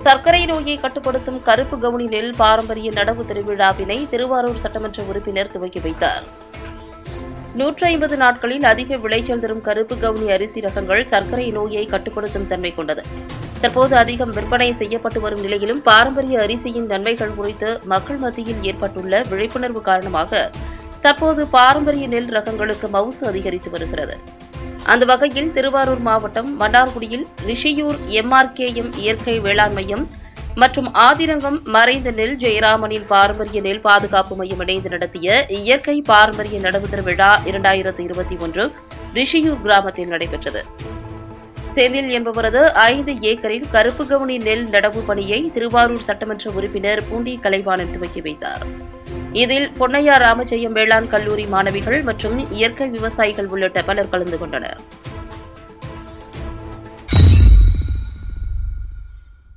சர்க்கரை நோயை கட்டுப்படுத்தும் கருப்பு கவுனி நெல் பாரம்பரிய நடவு திருவிழாவினை திருவாரூர் சட்டமன்ற உறுப்பினர் துவக்கி வைத்தார் நூற்றி ஐம்பது நாட்களில் அதிக விளைச்சல் தரும் கருப்பு கவுனி அரிசி ரகங்கள் சர்க்கரை நோயை கட்டுப்படுத்தும் தன்மை கொண்டது தற்போது அதிகம் விற்பனை செய்யப்பட்டு வரும் நிலையிலும் பாரம்பரிய அரிசியின் நன்மைகள் குறித்து மக்கள் மத்தியில் ஏற்பட்டுள்ள விழிப்புணர்வு காரணமாக தற்போது பாரம்பரிய நெல் ரகங்களுக்கு மவுசு அதிகரித்து வருகிறது அந்த வகையில் திருவாரூர் மாவட்டம் மன்னார்குடியில் ரிஷியூர் எம்ஆர்கேஎம் இயற்கை வேளாண் மையம் மற்றும் ஆதிரங்கம் மறைந்த நெல் ஜெயராமனின் பாரம்பரிய நெல் பாதுகாப்பு மையம் இணைந்து நடத்திய இயற்கை பாரம்பரிய நடவு திருவிழா இரண்டாயிரத்து இருபத்தி ஒன்று ரிஷியூர் கிராமத்தில் நடைபெற்றது செந்தில் என்பவரது ஐந்து ஏக்கரில் கருப்பு கவுனி நெல் நடவு பணியை திருவாரூர் சட்டமன்ற உறுப்பினர் பூண்டி கலைவாணன் துவக்கி வைத்தார் இதில் பொன்னையா ராமஜெயம் வேளாண் கல்லூரி மாணவிகள் மற்றும் இயற்கை விவசாயிகள் உள்ளிட்ட பலர் கலந்து கொண்டனர்